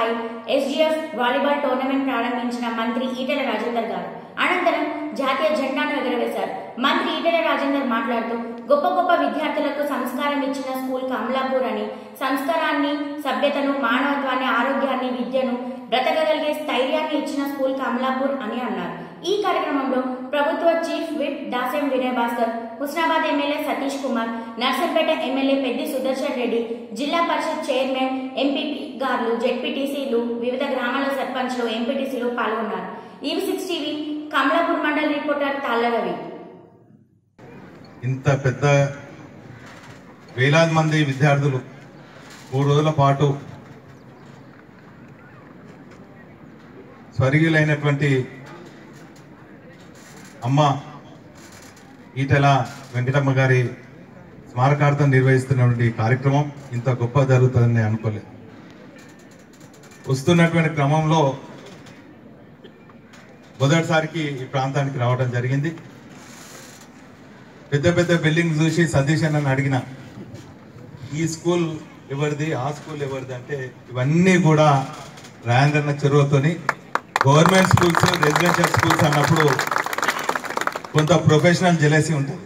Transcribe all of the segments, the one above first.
స్థాయి SGF volleyball tournament ప్రారంభించిన మంత్రి ఈటెల రాజేందర్ గారు అనంతరం జాతీయ జెండాను ఎగురవేశారు మంత్రి ఈటెల రాజేందర్ మాట్లాడుతూ గొప్ప గొప్ప విద్యార్థులకు సంస్కారం ఇచ్చిన స్కూల్ కమలాపూర్ అని సంస్కారాన్ని సభ్యతను మానవత్వాన్ని ఆరోగ్యాన్ని విద్యను బ్రతకగలిగే స్థైర్యాన్ని ఇచ్చిన స్కూల్ కమలాపూర్ అని అన్నారు ఈ కార్యక్రమంలో ప్రభుత్వ chief whip Dasyam Vinay Bhaskar Husnabad MLA Satish Kumar Narsampet MLA Peddi Sudarshan Reddy Zilla Parishad chairman MPP గారులు జెడ్పీటీసీలు వివిధ గ్రామాల సర్పంచ్లు ఎంపీటీసీలు పాల్గొన్నారు V six TV Kamalapur mandal reporter Talla Ravi ఇంత పెద్ద వేలాది మంది విద్యార్థులు మూడు రోజుల పాటు స్వర్గీయులైనటువంటి అమ్మ ఈటెల వెంకటమ్మ గారి స్మారకార్థం నిర్వహిస్తున్నటువంటి కార్యక్రమం ఇంత గొప్ప జరుగుతుందని నేను అనుకోలేదు వస్తున్నటువంటి క్రమంలో మొదటిసారికి ఈ ప్రాంతానికి రావడం జరిగింది పెద్ద పెద్ద బిల్డింగ్ చూసి సతీష్ అన్నని అడిగిన ఈ స్కూల్ ఎవరిది ఆ స్కూల్ ఎవరిది అంటే ఇవన్నీ కూడా రాయంద్రన్న చెరువుతోని గవర్నమెంట్ స్కూల్స్ రెసిడెన్షియల్ స్కూల్స్ అన్నప్పుడు కొంత ప్రొఫెషనల్ జెలసీ ఉంటుంది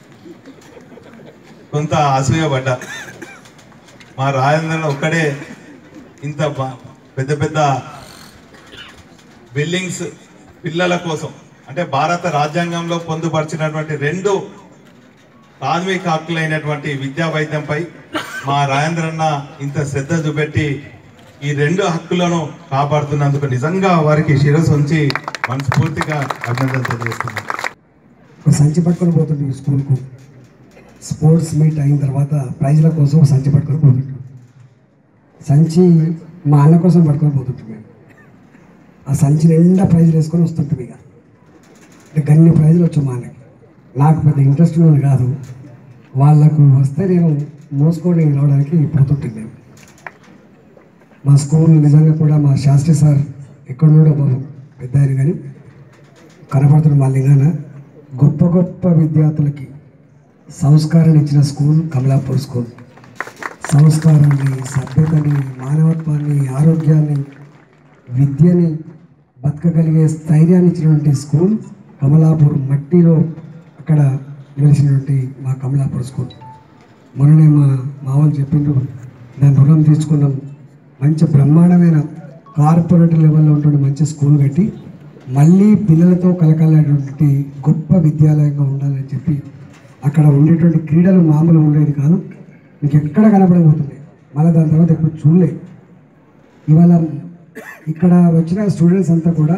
కొంత అసూయపడ్డా మా రాజేంద్రన్ ఒక్కడే ఇంత బా- పెద్ద పెద్ద బిల్డింగ్స్ పిల్లల కోసం అంటే భారత రాజ్యాంగంలో పొందుపరిచినటువంటి రెండు ప్రాథమిక హక్కులైనటువంటి విద్యా వైద్యంపై మా రాజేంద్రన్న ఇంత శ్రద్ధ చూపెట్టి ఈ రెండు హక్కులను కాపాడుతున్నందుకు నిజంగా వారికి శిరస్సు ఉంచి మనస్ఫూర్తిగా అభినందన తెలియజేస్తున్నాను ఒక సంచి పట్టుకొని పోతుండే ఈ స్కూల్కు స్పోర్ట్స్ మీట్ అయిన తర్వాత ప్రైజ్ల కోసం ఒక సంచి పట్టుకొని పోతుంటాం సంచి మా అన్న కోసం పట్టుకొని పోతుంటాం మేము ఆ సంచి నిండా ప్రైజ్లు వేసుకొని వస్తుంటాం ఇక అంటే గన్ని ప్రైజ్లు వచ్చు మా అన్నకి నాకు పెద్ద ఇంట్రెస్ట్ ఉన్నది కాదు వాళ్ళకు వస్తే నేను మోసుకొని రావడానికి పోతుంటాను నేను మా స్కూల్ నిజంగా కూడా మా శాస్త్రి సార్ ఎక్కడున్నాడో బాబు పెద్ద ఆయన కానీ కనపడుతున్న మా లింగాన గొప్ప గొప్ప విద్యార్థులకి సంస్కారాన్ని ఇచ్చిన స్కూల్ కమలాపూర్ స్కూల్ సంస్కారాన్ని సభ్యతని మానవత్వాన్ని ఆరోగ్యాన్ని విద్యని బతకగలిగే స్థైర్యాన్ని ఇచ్చినటువంటి స్కూల్ కమలాపూర్ మట్టిలో అక్కడ నిలిచినటువంటి మా కమలాపూర్ స్కూల్ మొన్ననే మా మామూలు చెప్పిండ్రు దాని రుణం తీసుకున్నాం మంచి బ్రహ్మాండమైన కార్పొరేట్ లెవెల్లో ఉన్నటువంటి మంచి స్కూల్ కట్టి మళ్ళీ పిల్లలతో కలకలాడేటువంటి గొప్ప విద్యాలయంగా ఉండాలని చెప్పి అక్కడ ఉండేటువంటి క్రీడలు మామూలు ఉండేది కాదు మీకు ఎక్కడ కనపడబోతున్నాయి మళ్ళీ దాని తర్వాత ఎప్పుడు చూడలే ఇవాళ ఇక్కడ వచ్చిన స్టూడెంట్స్ అంతా కూడా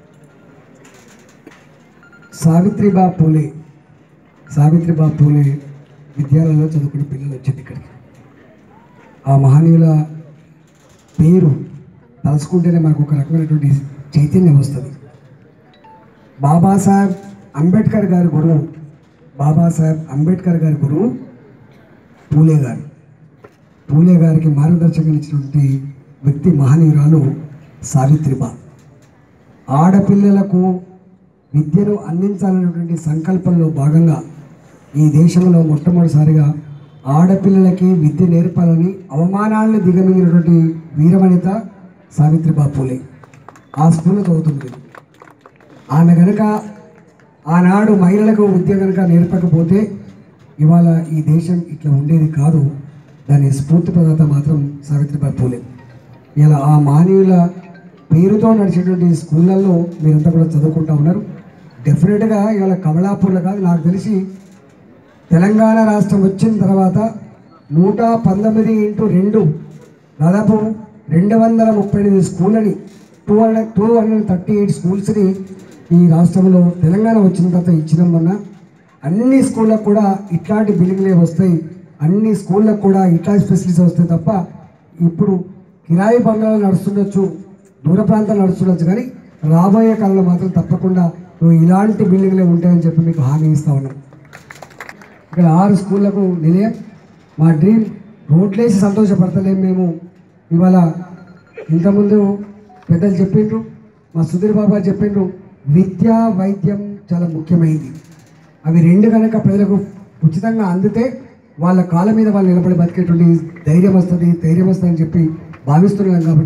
సావిత్రిబా పూలే సావిత్రిబా పూలే విద్యాలయంలో చదువుకునే పిల్లలు వచ్చింది ఇక్కడికి ఆ మహనీయుల పేరు తలుచుకుంటేనే మనకు ఒక రకమైనటువంటి చైతన్యం వస్తుంది బాబాసాహెబ్ అంబేద్కర్ గారి గురువు బాబాసాహెబ్ అంబేద్కర్ గారి గురువు పూలే గారు పూలే గారికి మార్గదర్శకం ఇచ్చినటువంటి వ్యక్తి మహనీయురాలు సావిత్రిబా ఆడపిల్లలకు విద్యను అందించాలనేటువంటి సంకల్పంలో భాగంగా ఈ దేశంలో మొట్టమొదటిసారిగా ఆడపిల్లలకి విద్య నేర్పాలని అవమానాలను దిగమింగినటువంటి వీరవనిత సావిత్రిబా పూలే ఆ స్కూల్లో చదువుతుంది ఆమె కనుక ఆనాడు మహిళలకు విద్య కనుక నేర్పకపోతే ఇవాళ ఈ దేశం ఇట్లా ఉండేది కాదు దాని స్ఫూర్తి ప్రదాత మాత్రం సావిత్రిబాయి పూలే ఇలా ఆ మానవుల పేరుతో నడిచేటువంటి స్కూళ్ళల్లో మీరంతా కూడా చదువుకుంటా ఉన్నారు డెఫినెట్గా ఇవాళ కమలాపూర్లో కాదు నాకు తెలిసి తెలంగాణ రాష్ట్రం వచ్చిన తర్వాత నూట పంతొమ్మిది ఇంటూ రెండు దాదాపు రెండు వందల ముప్పై ఎనిమిది స్కూళ్ళని two hundred two hundred thirty eight స్కూల్స్ని ఈ రాష్ట్రంలో తెలంగాణ వచ్చిన తర్వాత ఇచ్చినాం మొన్న అన్ని స్కూళ్ళకు కూడా ఇట్లాంటి బిల్డింగ్లే వస్తాయి అన్ని స్కూళ్ళకు కూడా ఇట్లాంటి ఫెసిలిటీస్ వస్తాయి తప్ప ఇప్పుడు కిరాయి బంగ్లాలు నడుస్తుండొచ్చు దూర ప్రాంతాలు నడుస్తుండొచ్చు కానీ రాబోయే కాలంలో మాత్రం తప్పకుండా ఇలాంటి బిల్డింగ్లే ఉంటాయని చెప్పి మీకు హామీ ఇస్తా ఉన్నాం ఇక్కడ ఆరు స్కూళ్ళకు నిలయం మా డ్రీమ్ రోడ్లేసి సంతోషపడతలేం మేము ఇవాళ ఇంతకుముందు పెద్దలు చెప్పిండ్రు మా సుధీర్ బాబా చెప్పిండ్రు విద్య వైద్యం చాలా ముఖ్యమైనది అవి రెండు కనుక ప్రజలకు ఉచితంగా అందితే వాళ్ళ కాళ్ళ మీద వాళ్ళు నిలబడి బతికేటువంటి ధైర్యం వస్తుంది ధైర్యం వస్తుంది అని చెప్పి భావిస్తున్నాం కాబట్టి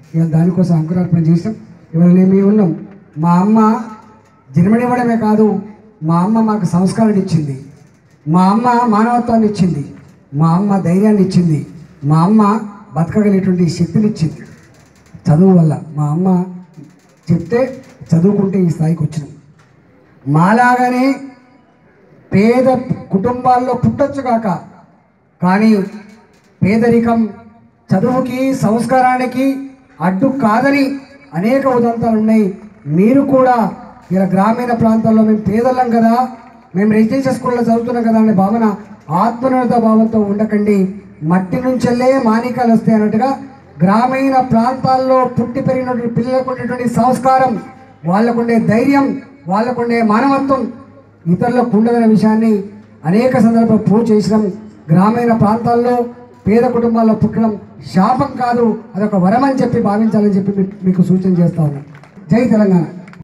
ఇవాళ దానికోసం అంకురార్పణ చేసాం ఇవాళ మేము ఉన్నాం మా అమ్మ జన్మనివ్వడమే కాదు మా అమ్మ మాకు సంస్కారాన్ని ఇచ్చింది మా అమ్మ మానవత్వాన్ని ఇచ్చింది మా అమ్మ ధైర్యాన్ని ఇచ్చింది మా అమ్మ బతకగలిగేటువంటి శక్తిని ఇచ్చింది చదువు వల్ల మా అమ్మ చెప్తే చదువుకుంటే ఈ స్థాయికి వచ్చినాం మాలాగానే పేద కుటుంబాల్లో పుట్టొచ్చు కాక కానీ పేదరికం చదువుకి సంస్కారానికి అడ్డు కాదని అనేక ఉదంతాలు ఉన్నాయి మీరు కూడా ఇలా గ్రామీణ ప్రాంతాల్లో మేము పేదలం కదా మేము రెసిడెన్షియల్ స్కూల్లో చదువుతున్నాం కదా అనే భావన ఆత్మనిర్భర భావంతో ఉండకండి మట్టి నుంచెల్లే మానికాలు వస్తాయి అన్నట్టుగా గ్రామీణ ప్రాంతాల్లో పుట్టి పెరిగినటువంటి పిల్లలకు ఉండేటువంటి సంస్కారం వాళ్ళకుండే ధైర్యం వాళ్ళకుండే మానవత్వం ఇతరులకు ఉండదనే విషయాన్ని అనేక సందర్భాలు ప్రూవ్ చేసినాం గ్రామీణ ప్రాంతాల్లో పేద కుటుంబాల్లో పుట్టడం శాపం కాదు అదొక వరం అని చెప్పి భావించాలని చెప్పి మీ- మీకు సూచన చేస్తా ఉన్నాం జై తెలంగాణ